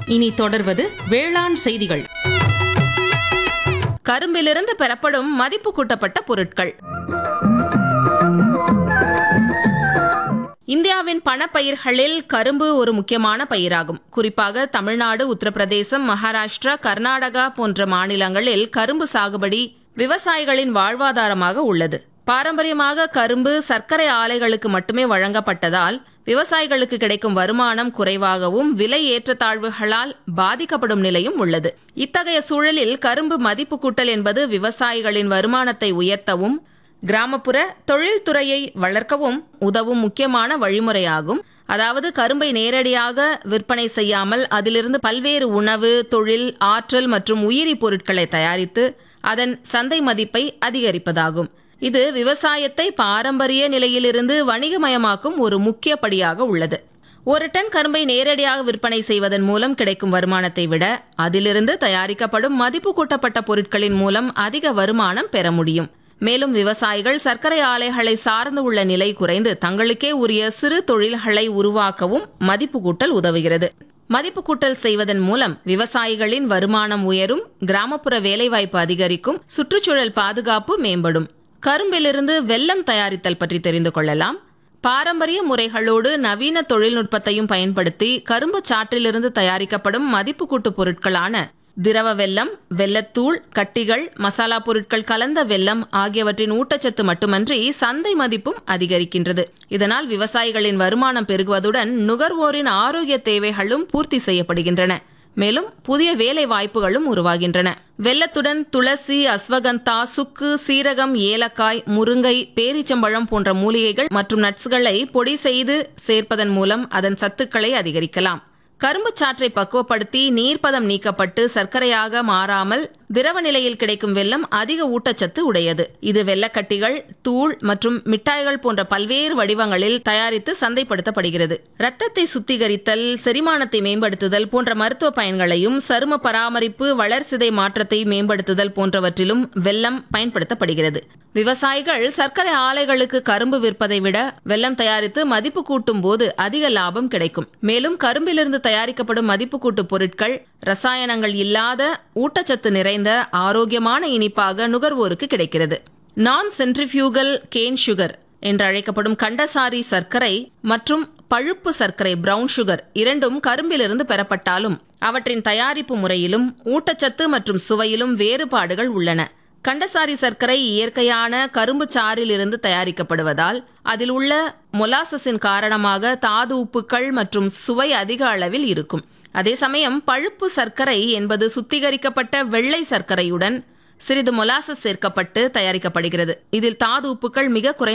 இனி தொடர்வது வேளாண் செய்திகள் கரும்பிலிருந்து பெறப்படும் மதிப்பு கூட்டப்பட்ட பொருட்கள் இந்தியாவின் பணப்பயிர்களில் கரும்பு ஒரு முக்கியமான பயிராகும் குறிப்பாக தமிழ்நாடு உத்தரப்பிரதேசம் மகாராஷ்டிரா கர்நாடகா போன்ற மாநிலங்களில் கரும்பு சாகுபடி விவசாயிகளின் வாழ்வாதாரமாக உள்ளது பாரம்பரியமாக கரும்பு சர்க்கரை ஆலைகளுக்கு மட்டுமே வழங்கப்பட்டதால் விவசாயிகளுக்கு கிடைக்கும் வருமானம் குறைவாகவும் விலை ஏற்றத்தாழ்வுகளால் பாதிக்கப்படும் நிலையும் உள்ளது இத்தகைய சூழலில் கரும்பு மதிப்பு கூட்டல் என்பது விவசாயிகளின் வருமானத்தை உயர்த்தவும் கிராமப்புற தொழில்துறையை வளர்க்கவும் உதவும் முக்கியமான வழிமுறையாகும் அதாவது கரும்பை நேரடியாக விற்பனை செய்யாமல் அதிலிருந்து பல்வேறு உணவு தொழில் ஆற்றல் மற்றும் உயிரி பொருட்களை தயாரித்து அதன் சந்தை மதிப்பை அதிகரிப்பதாகும் இது விவசாயத்தை பாரம்பரிய நிலையிலிருந்து வணிகமயமாக்கும் ஒரு முக்கிய படியாக உள்ளது ஒரு டன் கரும்பை நேரடியாக விற்பனை செய்வதன் மூலம் கிடைக்கும் வருமானத்தை விட அதிலிருந்து தயாரிக்கப்படும் மதிப்பு கூட்டப்பட்ட பொருட்களின் மூலம் அதிக வருமானம் பெற முடியும் மேலும் விவசாயிகள் சர்க்கரை ஆலைகளை சார்ந்து உள்ள நிலை குறைந்து தங்களுக்கே உரிய சிறு தொழில்களை உருவாக்கவும் மதிப்பு கூட்டல் உதவுகிறது மதிப்பு கூட்டல் செய்வதன் மூலம் விவசாயிகளின் வருமானம் உயரும் கிராமப்புற வேலைவாய்ப்பு அதிகரிக்கும் சுற்றுச்சூழல் பாதுகாப்பு மேம்படும் கரும்பிலிருந்து வெல்லம் தயாரித்தல் பற்றி தெரிந்து கொள்ளலாம் பாரம்பரிய முறைகளோடு நவீன தொழில்நுட்பத்தையும் பயன்படுத்தி கரும்பு சாற்றிலிருந்து தயாரிக்கப்படும் மதிப்பு கூட்டு பொருட்களான திரவ வெல்லம் வெல்லத்தூள் கட்டிகள் மசாலா பொருட்கள் கலந்த வெல்லம் ஆகியவற்றின் ஊட்டச்சத்து மட்டுமன்றி சந்தை மதிப்பும் அதிகரிக்கின்றது இதனால் விவசாயிகளின் வருமானம் பெருகுவதுடன் நுகர்வோரின் ஆரோக்கிய தேவைகளும் பூர்த்தி செய்யப்படுகின்றன மேலும் புதிய வேலை வாய்ப்புகளும் உருவாகின்றன வெள்ளத்துடன் துளசி அஸ்வகந்தா சுக்கு சீரகம் ஏலக்காய் முருங்கை பேரிச்சம்பழம் போன்ற மூலிகைகள் மற்றும் நட்ஸ்களை பொடி செய்து சேர்ப்பதன் மூலம் அதன் சத்துக்களை அதிகரிக்கலாம் கரும்பு சாற்றை பக்குவப்படுத்தி நீர்ப்பதம் நீக்கப்பட்டு சர்க்கரையாக மாறாமல் திரவ நிலையில் கிடைக்கும் வெல்லம் அதிக ஊட்டச்சத்து உடையது இது வெள்ளக்கட்டிகள் தூள் மற்றும் மிட்டாய்கள் போன்ற பல்வேறு வடிவங்களில் தயாரித்து சந்தைப்படுத்தப்படுகிறது ரத்தத்தை சுத்திகரித்தல் செரிமானத்தை மேம்படுத்துதல் போன்ற மருத்துவ பயன்களையும் சரும பராமரிப்பு வளர்சிதை மாற்றத்தை மேம்படுத்துதல் போன்றவற்றிலும் வெல்லம் பயன்படுத்தப்படுகிறது விவசாயிகள் சர்க்கரை ஆலைகளுக்கு கரும்பு விற்பதை விட வெல்லம் தயாரித்து மதிப்பு கூட்டும் போது அதிக லாபம் கிடைக்கும் மேலும் கரும்பிலிருந்து தயாரிக்கப்படும் மதிப்பு கூட்டு பொருட்கள் ரசாயனங்கள் இல்லாத ஊட்டச்சத்து நிறைந்த ஆரோக்கியமான இனிப்பாக நுகர்வோருக்கு கிடைக்கிறது நான் சென்ட்ரிஃபியூகல் கேன் சுகர் என்று அழைக்கப்படும் கண்டசாரி சர்க்கரை மற்றும் பழுப்பு சர்க்கரை பிரவுன் சுகர் இரண்டும் கரும்பிலிருந்து பெறப்பட்டாலும் அவற்றின் தயாரிப்பு முறையிலும் ஊட்டச்சத்து மற்றும் சுவையிலும் வேறுபாடுகள் உள்ளன கண்டசாரி சர்க்கரை இயற்கையான கரும்பு சாறில் இருந்து தயாரிக்கப்படுவதால் அதில் உள்ள மொலாசஸின் காரணமாக தாது உப்புக்கள் மற்றும் சுவை அதிக அளவில் இருக்கும் அதே சமயம் பழுப்பு சர்க்கரை என்பது சுத்திகரிக்கப்பட்ட வெள்ளை சர்க்கரையுடன் சிறிது மொலாசஸ் சேர்க்கப்பட்டு தயாரிக்கப்படுகிறது இதில் தாது உப்புக்கள் மிக குறைந்த